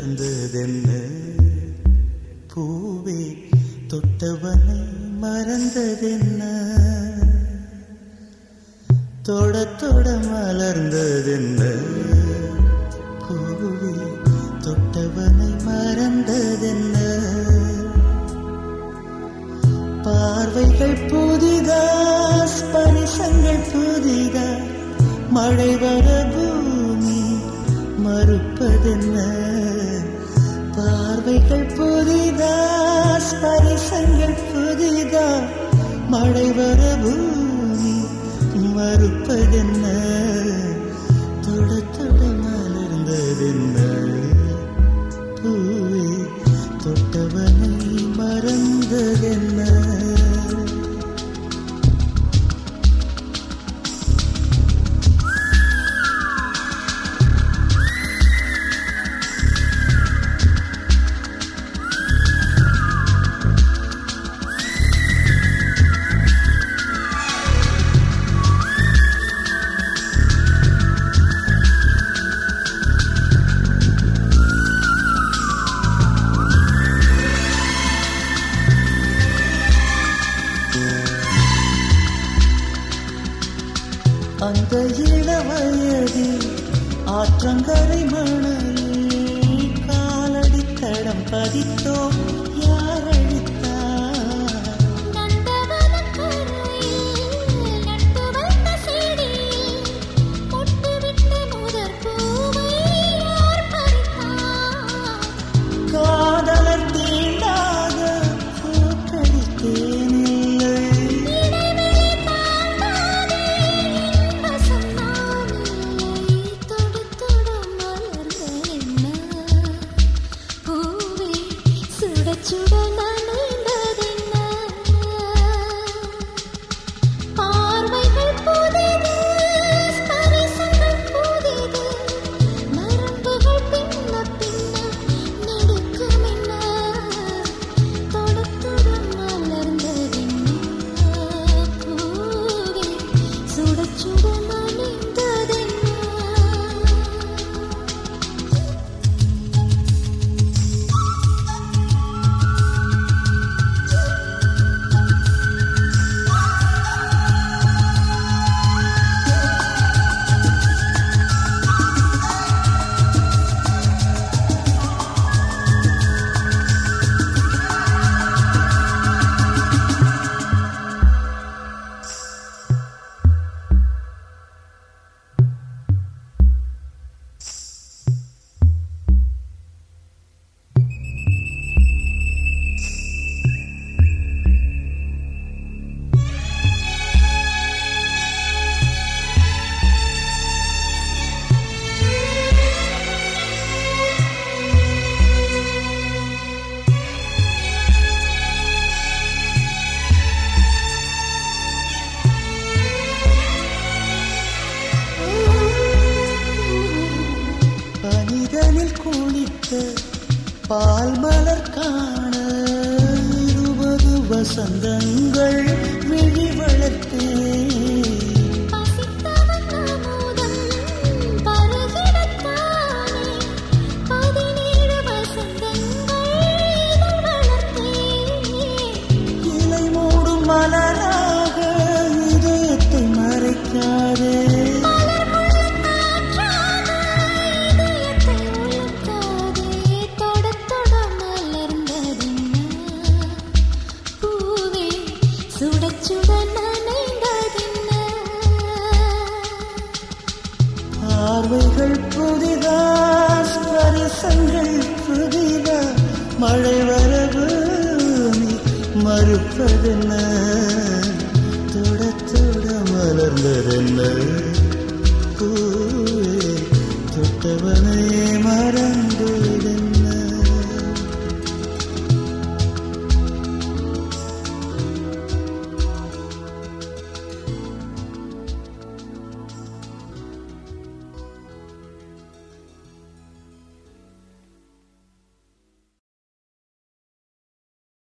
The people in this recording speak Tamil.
மலர்ந்ததென்ன பூவே தொட்டவனை மறந்ததென்ன தொட தொட மலர்ந்ததென்ன பூவே தொட்டவனை மறந்ததென்ன பார்வைகள் புதிதா ஸ்பரிசங்கள் புதிதா மழை வர பூமி மறுப்பதென்ன பார்வைகள் புதிதா ஸ்பரிசங்கள் புதிதா மழை வர பூமி மறுப்பதென்ன தொட தொட மலர்ந்ததென்ன பூவே தொட்டவனை மறந்ததென்ன அந்த இளவயதில் ஆற்றங்கரை மணலில் காலடி தடம் பதித்தோம் யார் அழித்தார் நந்தவனக் கரையில் நட்டு வைத்த செடியில் பொட்டுவிட்ட முதற் பூவை யார் பறித்தார்? காதலர் தீண்டாத பூக்களித்தேனில்லை இடைவெளி தாண்டாதே இன்பசம் நான் இல்லை. தொடு தொடு மலர்களென்ன? பூவே சுட சுட நனைந்ததென்ன? பார்வைகள் புதிது ஸ்பரிசங்கள் புதிது நரம்புகள் பின்ன பின்ன நடுக்கமென்ன தொட தொட மலர்ந்ததென்ன பூவே சுட சுட நனைந்ததென்ன பனிதனில் குளித்த பால் மலர் காண இருபது வசந்தங்கள் விழி வளர்த்தேன் பசித்தவன் அமுதம் பருகிடத்தானே பதினேழு வசந்தங்கள் இதழ் வளர்த்தேன் இலை மூடும் மலராக இதயத்தை மறைக்காதே மலர்முள்ள காற்றாக இதயத்தை உலுக்காதே தொட தொட மலர்ந்ததென்ன பூவே சுட சுட நனைந்ததென்ன பார்வைகள் புதிதா ஸ்பரிசங்கள் புதிதா மழை வரவு நீ மறுப்பதென்ன தொட தொட மலர்ந்ததென்ன பூவே தொட்டவனை